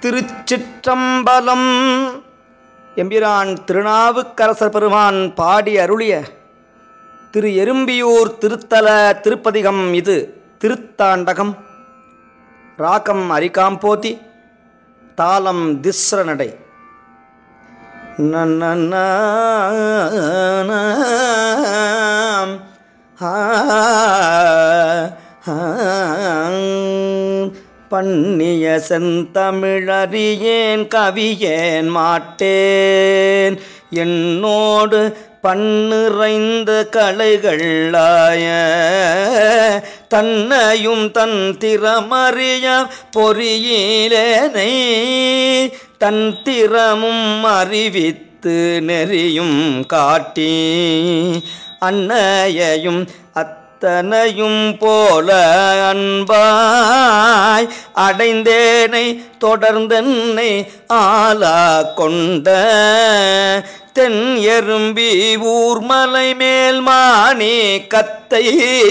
திருச்சிற்றம்பலம் எம்பிரான் திருநாவுக்கரசர் பெருமான் பாடி அருளிய திரு எறும்பியூர் திருத்தல திருப்பதிகம் இது திருத்தாண்டகம் ராகம் அரிகாம்போதி தாளம் திஸ்ர நடை நன்னன்னாம். ஆ, ஆ, பண்ணிய செந்தமிழறியேன் கவியேன் மாட்டேன் என்னோடு பண்ணுறைந்த கலைகளாய தன்னையும் தன் திறமறிய பொறியிலேனை தன் திறமும் அறிவித்து நெறியும் காட்டி அன்னையையும் அத்தனையும் போல அன்பாய் அடைந்தேனை தொடர்ந்தென்னை ஆளா கொண்ட தென் எறும்பி ஊர்மலை மேல் மானே கத்தை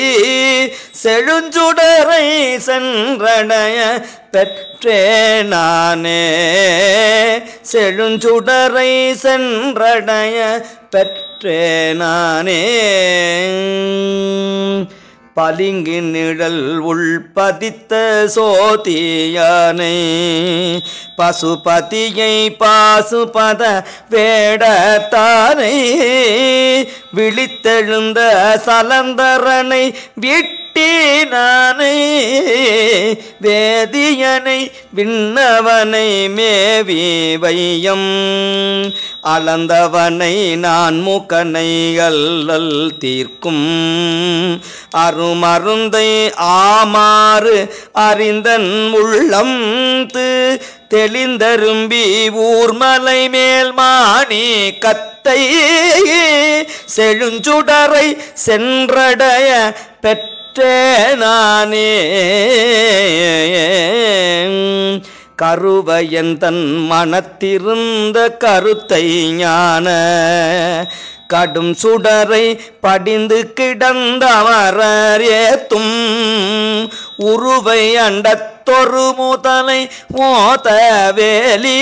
செழுஞ்சுடரை சென்றடைய பெற்றே நானே செழுஞ்சுடரை சென்றடைய பெற்றே நானே பளிங்கு நிழல் உள்பதித்த சோதியானை பசுபதியை பாசுபத வேடத்தானை விழித்தெழுந்த சலந்தரனை விட்டினானை வேதியனை விண்ணவனை மேவி வையம் அளந்தவனை நான் முகனை அல்லல் தீர்க்கும் அருமருந்தை ஆமாறு அறிந்தன் உள்ளம் து தெளிந்தரும்பி ஊர்மலை மேல் மானி கத்தை செழுஞ்சுடரை சென்றடைய பெற்றே நானே கருவையன் தன் மனத்திருந்த கருத்தை ஞான கடும் சுடரை படிந்து கிடந்தவரர் ஏத்தும் உருவை அண்டத்தொரு முதலை மோத வேலி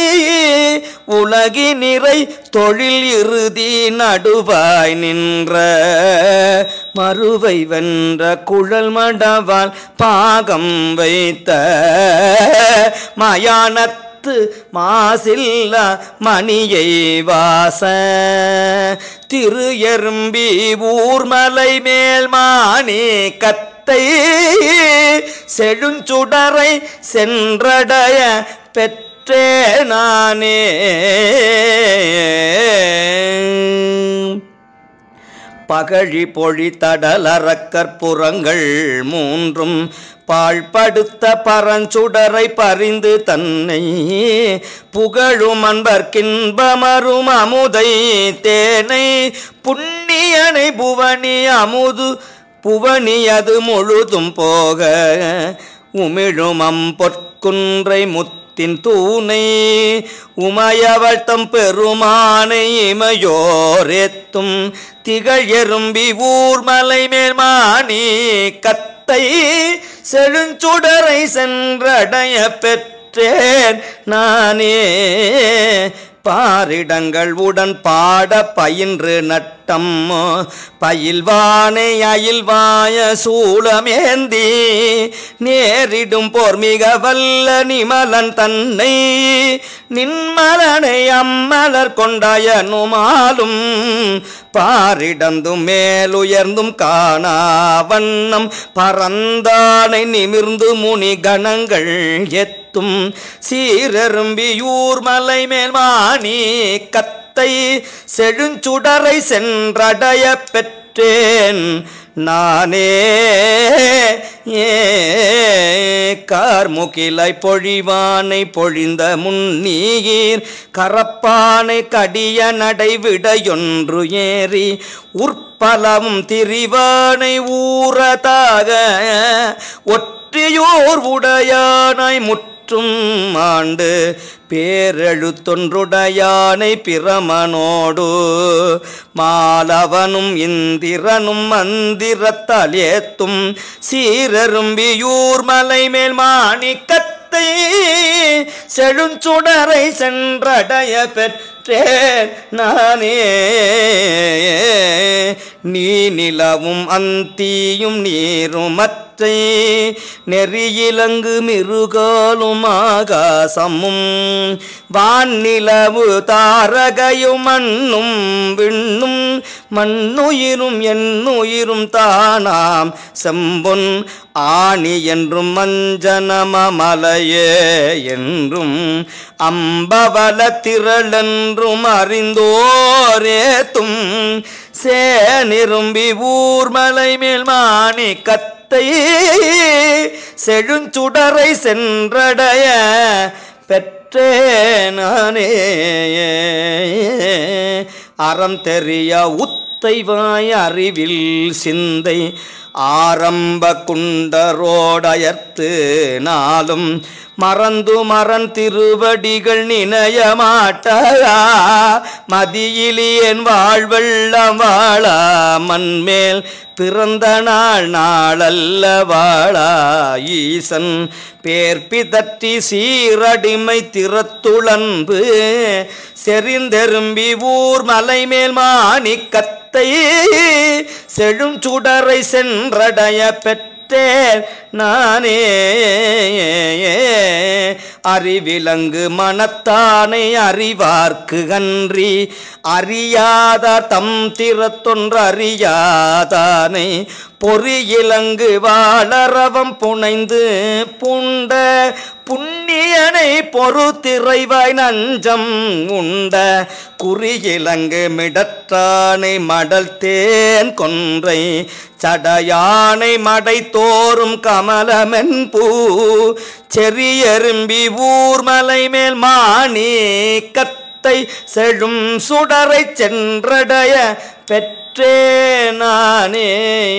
உலகி நிறை தொழில் இறுதி நடுவாய் நின்ற மறுவை வென்ற குழல் மடவால் பாகம் வைத்த மயானத் மாசில்ல மணியை வாச திரு எறும்பி ஊர்மலை மேல் மானே கத்தை செழுஞ்சுடரை சென்றடைய பெற்றே நானே பகழி பொழி தடலறக்கற்புறங்கள் மூன்றும் பாழ்படுத்த பரஞ்சுடரை பறிந்து தன்னை புகழும் அன்பர்க்கின்பமரும் அமுதை தேனை புண்ணியனை புவனி அமுது புவனியது முழுதும் போக உமிழும் அம்பொற்குன்றை முத்தின் தூணை உமையவழ்த்தம் பெருமானை இமையோரெத்தும் திகழ் எறும்பி ஊர்மலை மேல் மானி கத்தை செழுஞ்சுடரை சென்றடைய பெற்றேன் நானே பாரிடங்கள் உடன் பாட பயின்று நட்டம் பயில்வானை அயில்வாய சூளமேந்தி நேரிடும் போர் மிக வல்ல நிமலன் தன்னை நின்மலனை அம்மலர் கொண்டாயனுமாலும் பாரிடந்தும் மேலுயர்ந்தும் காணா வண்ணம் பறந்தானை நிமிர்ந்து முனி கணங்கள் எத்தும் சீரெரும்பியூர் மலை மேல் மானி கத்தை செழுஞ்சுடரை சென்றடைய பெற்றேன் நானே ஏ கார்முகிலை பொழிவானை பொழிந்த முன்னீர் கரப்பானை கடிய நடைவிடையொன்று ஏறி உற்பலமும் திரிவானை ஊரதாக ஒற்றியோர் உடையானாய் முற்ற முற்றும் ஆண்டு பேரெழுத்தொன்றுடையானை பிரமனோடு மாலவனும் இந்திரனும் மந்திரத்தால் ஏத்தும் சீரரும்பியூர் மலை மேல் மாணிக்கத்தை செழுஞ்சுடரை சென்றடைய பெற்றேன் நானே நீ நிலவும் அந்தியும் நீரும் மற்றை நெறியிலங்கு மிருகாலும் ஆகாசமும் வான்நிலவு தாரகையும் மண்ணும் விண்ணும் மண்ணுயிரும் என்னுயிரும் தானாம் செம்பொன் ஆணி என்றும் மஞ்சனமலையே என்றும் அம்பவல திரளென்றும் அறிந்தோரேத்தும் சேனிரும்பி ஊர்மலை மேல் மாணி கத்தை செழுஞ்சுடரை சென்றடைய பெற்றே நானே அறம் தெரிய உத்தைவாய் அறிவில் சிந்தை ஆரம்ப குண்டரோடயர்த்து நாளும் மறந்து மறன் திருவடிகள் நினைய மாட்டா மதியிலியன் வாழ்வெள்ளம் வாழா மண்மேல் பிறந்த நாள் நாளல்ல வாழா ஈசன் பேர்ப்பி தட்டி சீரடிமை திறத்துளன்பு செறிந்தெரும்பி ஊர் மலை மேல் மாணிக்கத்தை செழும் சுடரை சென்றடைய பெற்றேன் நானே அறிவிலங்கு மனத்தானை அறிவார்க்கு அன்றி அறியாதார் தம் திறத்தொன்று அறியாதானை பொறியிலங்கு வாழறவம் புனைந்து புண்ட புண்ணியனை பொறுத்திறைவாய் நஞ்சம் உண்ட குறியிலங்கு மிடற்றானை மடல் தேன் கொன்றை சடையானை மடை தோறும் கமலமென் பூ செறியரும்பி ஊர்மலை மேல் மாணி கத்தை செழும் சுடரை சென்றடைய பெற்றே நானே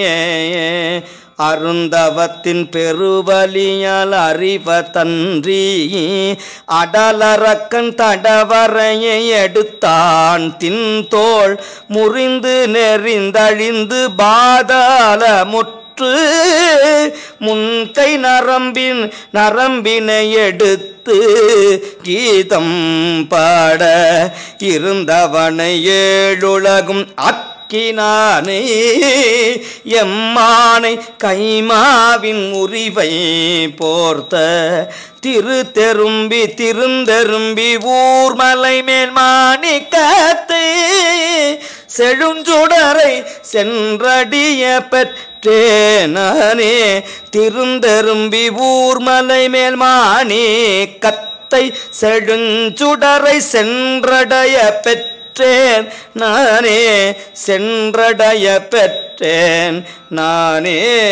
அருந்தவத்தின் பெருவலியால் அறிவ தன்றி அடலரக்கன் தடவரையை எடுத்தான் தின்தோள் முறிந்து நெறிந்தழிந்து பாதாள முற்று முன்கை நரம்பின் நரம்பினை எடுத்து கீதம் பாட இருந்தவனை ஏழுலகும் அத் கினானே எம்மானை கைமாவின் உரிவை போர்த்த திரு தெரும்பி திருந்தெரும்பி ஊர்மலை மேல் மாணிக்கத்தை செழுஞ்சுடரை சென்றடிய பெற்றேனே திருந்தெரும்பி ஊர்மலை மேல் மாணி கத்தை செழுஞ்சுடரை சென்றடைய பெற்ற பெற்றேன் நானே சென்றடைய பெற்றேன் நானே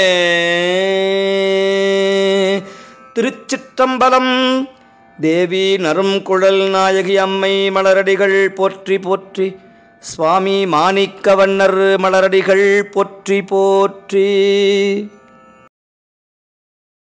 திருச்சிற்றம்பலம் தேவி நரும் குழல் நாயகி அம்மை மலரடிகள் போற்றி போற்றி சுவாமி மாணிக்கவண்ணர் மலரடிகள் போற்றி போற்றி